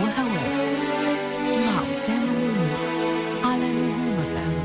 وهواك مع أسامة منير على نجوم اف ام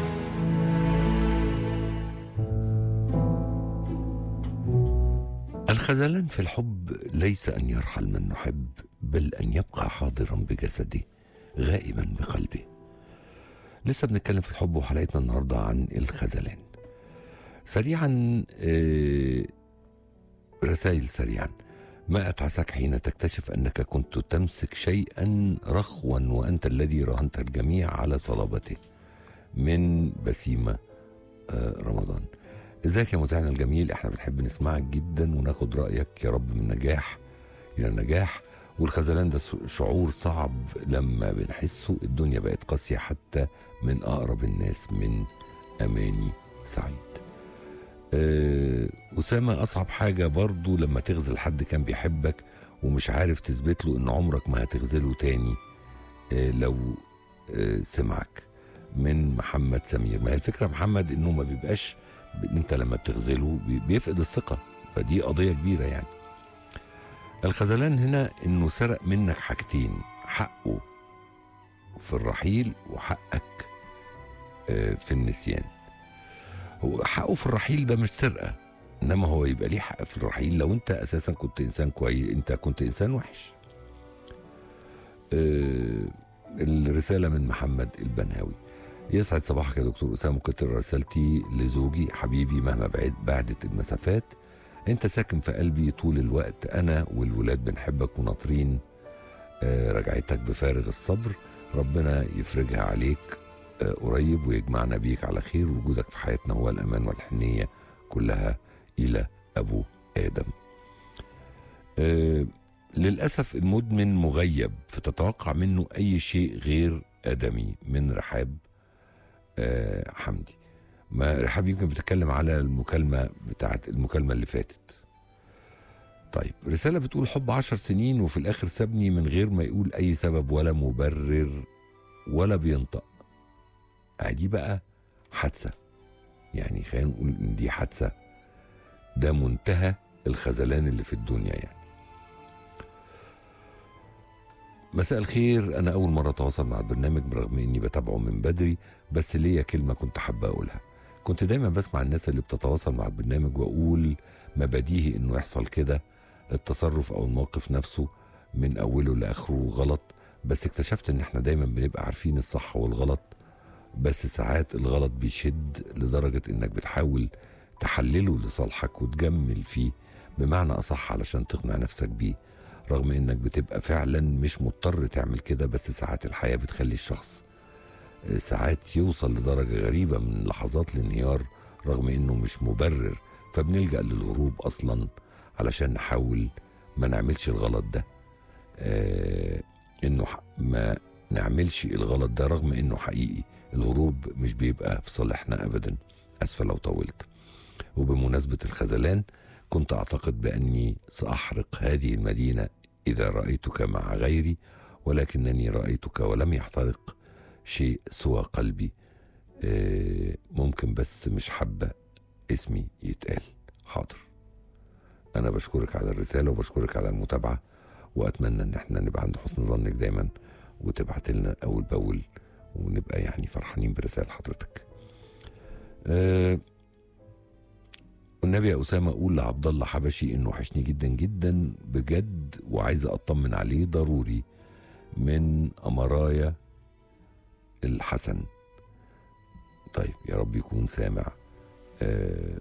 الخذلان في الحب ليس ان يرحل من نحب بل ان يبقى حاضرا بجسده غائبا بقلبه لسه بنتكلم في الحب وحلقتنا النهارده عن الخذلان سريعا آه، رسائل سريعا ما أتعسك حين تكتشف أنك كنت تمسك شيئا رخوا وأنت الذي راهنت الجميع على صلابته من بسيمة آه، رمضان ازيك يا مذيعنا الجميل احنا بنحب نسمعك جدا وناخد رأيك يا رب من نجاح إلى نجاح والخذلان ده شعور صعب لما بنحسه الدنيا بقت قاسية حتى من أقرب الناس من أماني سعيد أه أسامة أصعب حاجة برضو لما تغزل حد كان بيحبك ومش عارف تثبت له إن عمرك ما هتغزله تاني أه لو أه سمعك من محمد سمير ما هي الفكرة محمد إنه ما بيبقاش انت لما بتغزله بي- بيفقد الثقة فدي قضية كبيرة يعني الخذلان هنا انه سرق منك حاجتين حقه في الرحيل وحقك آه، في النسيان هو حقه في الرحيل ده مش سرقة انما هو يبقى ليه حق في الرحيل لو انت اساسا كنت انسان كويس انت كنت انسان وحش آه، الرسالة من محمد البنهاوي يسعد صباحك يا دكتور أسامة ممكن تقرا رسالتي لزوجي حبيبي مهما بعد بعدت المسافات أنت ساكن في قلبي طول الوقت أنا والولاد بنحبك وناطرين آه، رجعتك بفارغ الصبر ربنا يفرجها عليك آه، قريب ويجمعنا بيك على خير وجودك في حياتنا هو الأمان والحنية كلها إلى أبو آدم آه، للأسف المدمن مغيب فتتوقع منه أي شيء غير آدمي من رحاب آه، حمدي ما رحاب يمكن بتتكلم على المكالمة بتاعت المكالمة اللي فاتت طيب رسالة بتقول حب عشر سنين وفي الآخر سابني من غير ما يقول أي سبب ولا مبرر ولا بينطق آه، دي بقى حادثة يعني خلينا نقول إن دي حادثة ده منتهى الخذلان اللي في الدنيا يعني مساء الخير انا اول مره اتواصل مع البرنامج برغم اني بتابعه من بدري بس ليا كلمه كنت حابه اقولها كنت دايما بسمع الناس اللي بتتواصل مع البرنامج واقول ما بديهي انه يحصل كده التصرف او الموقف نفسه من اوله لاخره غلط بس اكتشفت ان احنا دايما بنبقى عارفين الصح والغلط بس ساعات الغلط بيشد لدرجه انك بتحاول تحلله لصالحك وتجمل فيه بمعنى اصح علشان تقنع نفسك بيه رغم انك بتبقى فعلا مش مضطر تعمل كده بس ساعات الحياه بتخلي الشخص آه، ساعات يوصل لدرجه غريبه من لحظات الانهيار رغم انه مش مبرر فبنلجا للهروب اصلا علشان نحاول ما نعملش الغلط ده آه انه ح- ما نعملش الغلط ده رغم انه حقيقي الهروب مش بيبقى في صالحنا ابدا اسفه لو طولت وبمناسبه الخذلان كنت أعتقد بأني سأحرق هذه المدينة إذا رأيتك مع غيري ولكنني رأيتك ولم يحترق شيء سوى قلبي آه، ممكن بس مش حابة اسمي يتقال حاضر أنا بشكرك على الرسالة وبشكرك على المتابعة وأتمنى إن احنا نبقى عند حسن ظنك دايما وتبعت لنا أول بأول ونبقى يعني فرحانين برسائل حضرتك أه والنبي يا اسامه قول لعبد الله حبشي انه وحشني جدا جدا بجد وعايز اطمن عليه ضروري من امرايا الحسن طيب يا رب يكون سامع آه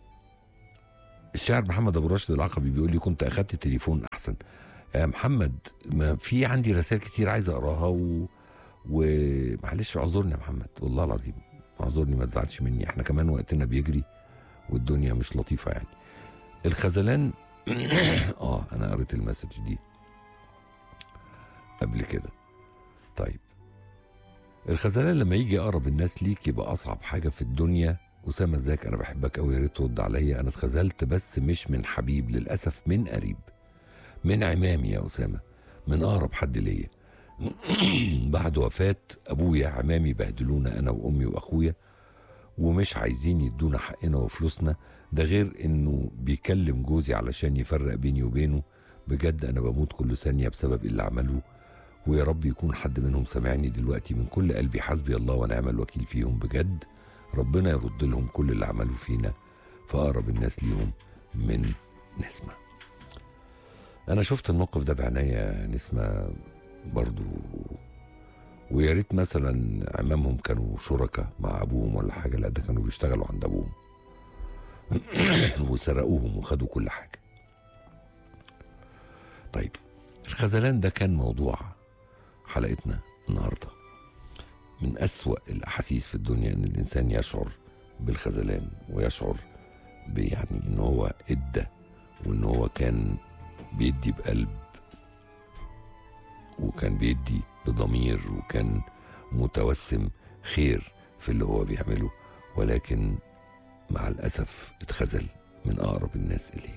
الشاعر محمد ابو راشد العقبي بيقول لي كنت اخدت تليفون احسن يا محمد ما في عندي رسائل كتير عايز اقراها و... ومعلش اعذرني يا محمد والله العظيم اعذرني ما تزعلش مني احنا كمان وقتنا بيجري والدنيا مش لطيفة يعني الخذلان اه انا قريت المسج دي قبل كده طيب الخذلان لما يجي اقرب الناس ليك يبقى اصعب حاجة في الدنيا اسامة ازيك انا بحبك قوي يا ريت ترد عليا انا اتخذلت بس مش من حبيب للاسف من قريب من عمامي يا اسامة من اقرب حد ليا بعد وفاة ابويا عمامي بهدلونا انا وامي واخويا ومش عايزين يدونا حقنا وفلوسنا ده غير انه بيكلم جوزي علشان يفرق بيني وبينه بجد انا بموت كل ثانيه بسبب اللي عملوه ويا رب يكون حد منهم سامعني دلوقتي من كل قلبي حسبي الله ونعم الوكيل فيهم بجد ربنا يرد لهم كل اللي عملوه فينا فأقرب الناس ليهم من نسمة أنا شفت الموقف ده بعناية نسمة برضو ويا ريت مثلا عمامهم كانوا شركاء مع أبوهم ولا حاجة لا ده كانوا بيشتغلوا عند أبوهم وسرقوهم وخدوا كل حاجة طيب الخذلان ده كان موضوع حلقتنا النهارده من أسوأ الأحاسيس في الدنيا إن الإنسان يشعر بالخذلان ويشعر بيعني إن هو إدى وإن هو كان بيدي بقلب وكان بيدي بضمير وكان متوسم خير في اللي هو بيعمله ولكن مع الأسف اتخذل من أقرب الناس إليه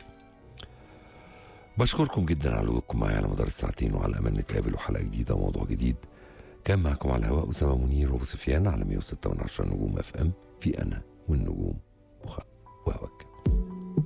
بشكركم جدا على وجودكم معايا على مدار الساعتين وعلى أمل نتقابل وحلقة جديدة وموضوع جديد كان معكم على الهواء أسامة منير وأبو سفيان على 106 من 10 نجوم اف ام في أنا والنجوم